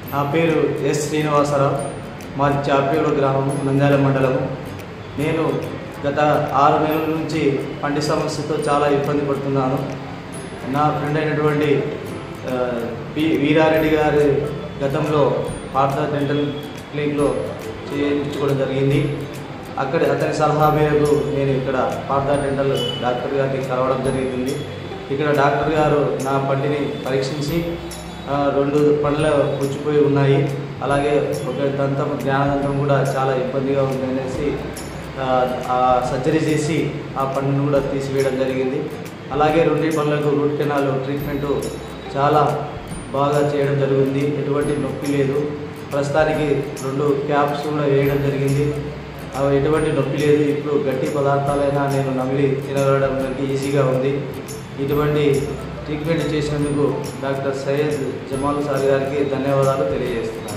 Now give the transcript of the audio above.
నా పేరు ఎస్ శ్రీనివాసరావు మాది చాపేడు గ్రామం నంద్యాల మండలము నేను గత ఆరు నెలల నుంచి పంటి సమస్యతో చాలా ఇబ్బంది పడుతున్నాను నా ఫ్రెండ్ అయినటువంటి ఆ, పి వీరారెడ్డి గారి గతంలో పార్థ డెంటల్ క్లినిక్లో చేయించుకోవడం జరిగింది అక్కడ అతని సలహా మేరకు నేను ఇక్కడ పార్థ డెంటల్ డాక్టర్ గారిని కలవడం జరిగింది ఇక్కడ డాక్టర్ గారు నా పంటిని పరీక్షించి ఆ, రెండు పండ్లు పుచ్చిపోయి ఉన్నాయి అలాగే ఒక దంతం జ్ఞానదంతం కూడా చాలా ఇబ్బందిగా ఉంది అనేసి ఆ, ఆ సర్జరీ చేసి ఆ పండును కూడా తీసివేయడం జరిగింది అలాగే రెండు పనులకు రూట్ కెనాల్ ట్రీట్మెంట్ చాలా బాగా చేయడం జరిగింది ఎటువంటి నొప్పి లేదు ప్రస్తుతానికి రెండు క్యాప్స్ కూడా వేయడం జరిగింది అవి ఎటువంటి నొప్పి లేదు ఇప్పుడు గట్టి పదార్థాలైనా నేను నమిలి తినగలడం నాకు ఈజీగా ఉంది ఇటువంటి ట్రీట్మెంట్ చేసినందుకు డాక్టర్ సయ్యద్ జమాల్ సార్ గారికి ధన్యవాదాలు తెలియజేస్తున్నాను